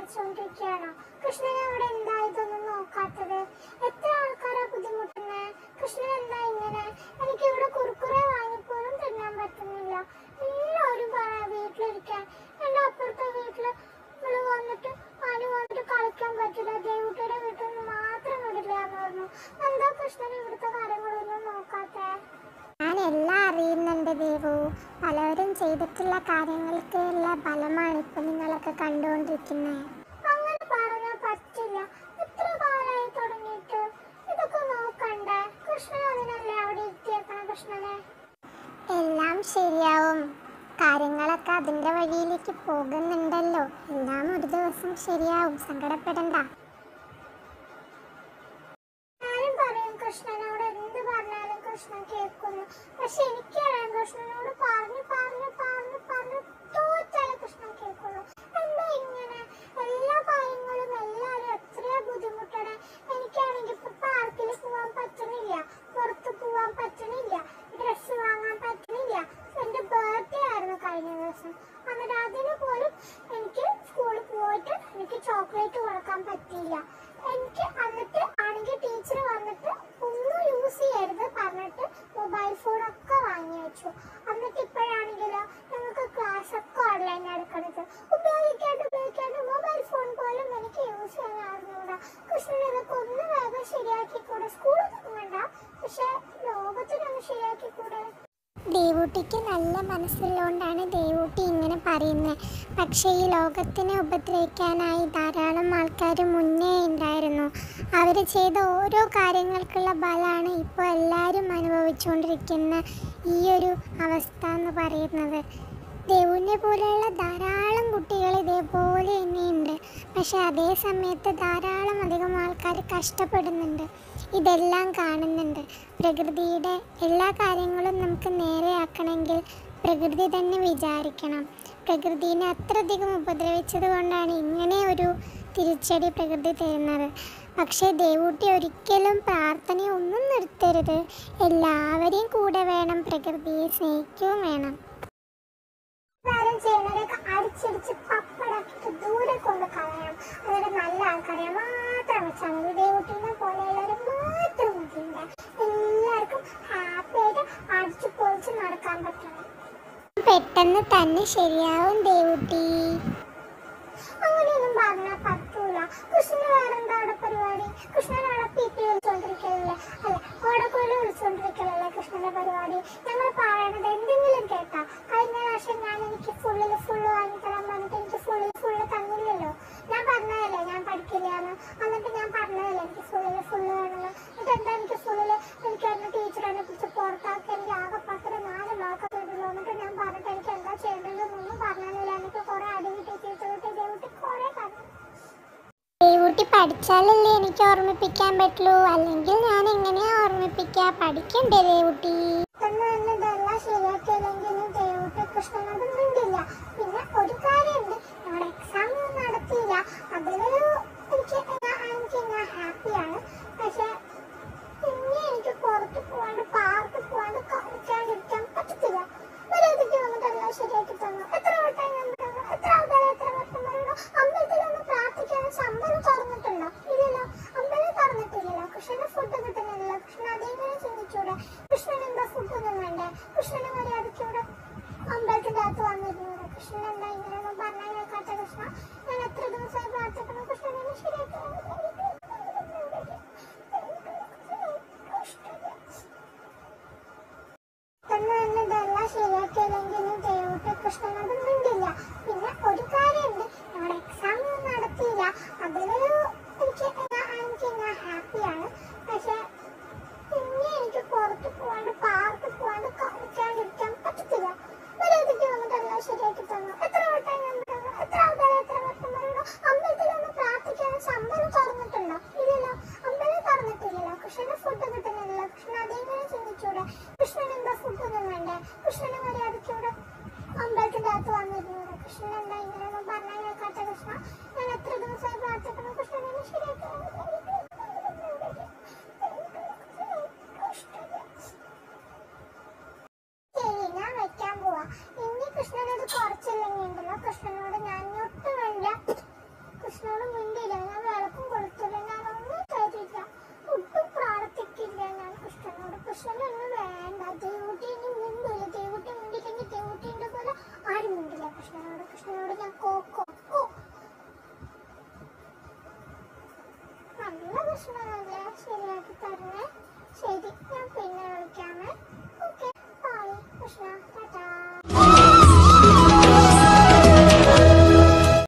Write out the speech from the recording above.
വെച്ചോണ്ടിരിക്കുകയാണോ കൃഷ്ണൻ അവിടെ എന്താ ഇതൊന്നും നോക്കാത്തത് എത്ര ആൾക്കാരാ ബുദ്ധിമുട്ടുന്നേ കൃഷ്ണൻ എന്താ ഇങ്ങനെ എനിക്ക് ഇവിടെ കുറുക്കുറെ വാങ്ങിപ്പോലും തിന്നാൻ പറ്റുന്നില്ല എല്ലാവരും പറയാ വീട്ടിലിരിക്കാൻ എന്റെ അപ്പുറത്തെ വീട്ടില് ഇവള് വന്നിട്ട് അനു വന്നിട്ട് കളിക്കാൻ പറ്റില്ല ദേവുട്ടിയുടെ വീട്ടിൽ നിന്ന് മാത്രം വിടില്ല എന്ന് പറഞ്ഞു എന്താ കൃഷ്ണൻ ഇവിടുത്തെ കാര്യങ്ങളൊന്നും നോക്കാത്തേ ഞാൻ എല്ലാം അറിയുന്നുണ്ട് ദേവു പലവരും ചെയ്തിട്ടുള്ള കാര്യങ്ങൾക്ക് ഉള്ള ഫലമാണ് ഇപ്പൊ നിങ്ങളൊക്കെ കണ്ടുകൊണ്ടിരിക്കുന്നത് അങ്ങനെ പറഞ്ഞാൽ പറ്റില്ല എത്ര കാലമായി തുടങ്ങിയിട്ട് ഇതൊക്കെ നോക്കണ്ടേ കൃഷ്ണൻ അതിനല്ലേ അവിടെ ഇരുത്തിയേക്കണം കൃഷ്ണനെ എല്ലാം ശരിയാവും കാര്യങ്ങളൊക്കെ അതിന്റെ വഴിയിലേക്ക് പോകുന്നുണ്ടല്ലോ എല്ലാം ഒരു ദിവസം ശരിയാവും സങ്കടപ്പെടണ്ട ഞാനും പറയും കൃഷ്ണനോട് എന്ത് പറഞ്ഞാലും കൃഷ്ണൻ കേൾക്കുന്നു പക്ഷെ എനിക്കറിയാം കൃഷ്ണനോട് പറഞ്ഞു പറഞ്ഞു പറഞ്ഞു പറഞ്ഞു തോറ്റാലേ കൃഷ്ണൻ കേൾക്കുള്ളൂ എന്താ ഇങ്ങനെ എല്ലാ കാര്യങ്ങളും എല്ലാവരും എത്രയാ ബുദ്ധിമുട്ടണേ എനിക്കാണെങ്കിൽ ഇപ്പൊ പാർക്കിൽ പോവാൻ പറ്റണില്ല പുറത്ത് പോവാൻ പറ്റണില്ല ഡ്രസ്സ് വാങ്ങാൻ പറ്റണില്ല എന്റെ ബർത്ത്ഡേ ആയിരുന്നു കഴിഞ്ഞ ദിവസം എന്നിട്ട് അതിന് പോലും എനിക്ക് സ്കൂളിൽ പോയിട്ട് എനിക്ക് ചോക്ലേറ്റ് കൊടുക്കാൻ പറ്റിയില്ല എനിക്ക് എന്നിട്ട് ആണെങ്കിൽ ടീച്ചർ വന്നിട്ട് ഒന്നും യൂസ് ചെയ്യരുത് പറഞ്ഞിട്ട് മൊബൈൽ ഫോൺ ഒക്കെ വാങ്ങി വെച്ചു എന്നിട്ട് ഇപ്പോഴാണെങ്കിലോ ഞങ്ങൾക്ക് ക്ലാസ് ഒക്കെ ഓൺലൈൻ എടുക്കണത് ഉപയോഗിക്കാണ്ട് ഉപയോഗിക്കാണ്ട് മൊബൈൽ ഫോൺ പോലും എനിക്ക് യൂസ് ചെയ്യാൻ അറിഞ്ഞൂടാ കൃഷ്ണൻ ഇതൊക്കെ ഒന്ന് വേഗം ശരിയാക്കിക്കൂടെ സ്കൂളിൽ തുടങ്ങണ്ട പക്ഷെ ലോകത്തിനൊന്ന് ശരിയാക്കിക്കൂടെ ദേവൂട്ടിക്ക് നല്ല മനസ്സുള്ളതുകൊണ്ടാണ് ദേവൂട്ടി ഇങ്ങനെ പറയുന്നത് പക്ഷേ ഈ ലോകത്തിനെ ഉപദ്രവിക്കാനായി ധാരാളം ആൾക്കാർ മുന്നേ ഉണ്ടായിരുന്നു അവർ ചെയ്ത ഓരോ കാര്യങ്ങൾക്കുള്ള ബലമാണ് ഇപ്പോൾ എല്ലാവരും അനുഭവിച്ചുകൊണ്ടിരിക്കുന്ന ഈ ഒരു അവസ്ഥ എന്ന് പറയുന്നത് ദേവുവിനെ പോലെയുള്ള ധാരാളം കുട്ടികൾ ഇതേപോലെ തന്നെയുണ്ട് പക്ഷെ അതേ സമയത്ത് ധാരാളം അധികം ആൾക്കാർ കഷ്ടപ്പെടുന്നുണ്ട് ഇതെല്ലാം കാണുന്നുണ്ട് പ്രകൃതിയുടെ എല്ലാ കാര്യങ്ങളും നമുക്ക് നേരെയാക്കണമെങ്കിൽ പ്രകൃതി തന്നെ വിചാരിക്കണം പ്രകൃതിനെ അത്രയധികം ഉപദ്രവിച്ചത് കൊണ്ടാണ് ഇങ്ങനെ ഒരു തിരിച്ചടി പ്രകൃതി തരുന്നത് പക്ഷേ ദേവൂട്ടി ഒരിക്കലും പ്രാർത്ഥനയൊന്നും നിർത്തരുത് എല്ലാവരെയും കൂടെ വേണം പ്രകൃതിയെ സ്നേഹിക്കുകയും വേണം എല്ലാവരും ചെയ്യുന്നതൊക്കെ അടിച്ചടിച്ച് പപ്പടാക്കിട്ട് ദൂരെ കൊണ്ട് കളയണം എന്നിട്ട് നല്ല ആൾക്കാരെ മാത്രം വെച്ചാൽ മതി ദേവുട്ടീനെ പോലെയുള്ളവരെ മാത്രം മതിയുണ്ട് എല്ലാവർക്കും ഹാപ്പി ആയിട്ട് അടിച്ചു പൊളിച്ച് നടക്കാൻ പറ്റണം പെട്ടെന്ന് തന്നെ ശരിയാവും ദേവൂട്ടി അങ്ങനെയൊന്നും പറഞ്ഞാൽ പറ്റൂല കൃഷ്ണന് വേറെന്താ അവിടെ പരിപാടി കൃഷ്ണൻ അവിടെ പി പി വിളിച്ചോണ്ടിരിക്കലല്ലേ അല്ല ഓടക്കോല് വിളിച്ചോണ്ടിരിക്കലല്ലേ കൃഷ്ണന്റെ പരിപാടി ഞങ്ങൾ പറയണത് എന്തെങ്കിലും കേട്ടാ കഴിഞ്ഞ പ്രാവശ്യം ഞാൻ എനിക്ക് ഫുള്ളിൽ ഫുള്ള് വാങ്ങിത്തരാൻ പറഞ്ഞിട്ട് എനിക്ക് ഫുള്ളിൽ ഫുള്ള് തന്നില്ലല്ലോ ഞാൻ പറഞ്ഞതല്ലേ ഞാൻ പഠിക്കില്ലാന്ന് എന്നിട്ട് ഞാൻ പറഞ്ഞതല്ലേ എനിക്ക് ഫുള്ളിൽ ഫുള്ള് വേണമെന്ന് എന്നിട്ട് എന്താ എനിക്ക് ഫുള്ളിൽ എനിക്ക് എന്നെ ടീച്ചർ എന്നെ പിടിച്ച് പുറത്താക്കി എനിക്ക് ആകെ പത്ര നാല് മാർക്ക് കിട്ടുള്ളൂ എന്നിട്ട് ഞാൻ പറഞ്ഞിട്ട് എനിക്ക് എന്താ ചെയ്യേണ്ടതെന്നൊന്നും പറഞ്ഞില്ല എനിക്ക് കുറെ അടി കിട്ടി ചീത്ത കിട്ടി ദൈവത്തിൽ കുറെ കണ്ടു ദേവൂട്ടി പഠിച്ചാലല്ലേ എനിക്ക് ഓർമ്മിപ്പിക്കാൻ പറ്റുള്ളൂ അല്ലെങ്കിൽ ഞാൻ എങ്ങനെയാ ഓർമ്മിപ്പിക്കുക പഠിക്കണ്ടേ ദേവൂട്ടി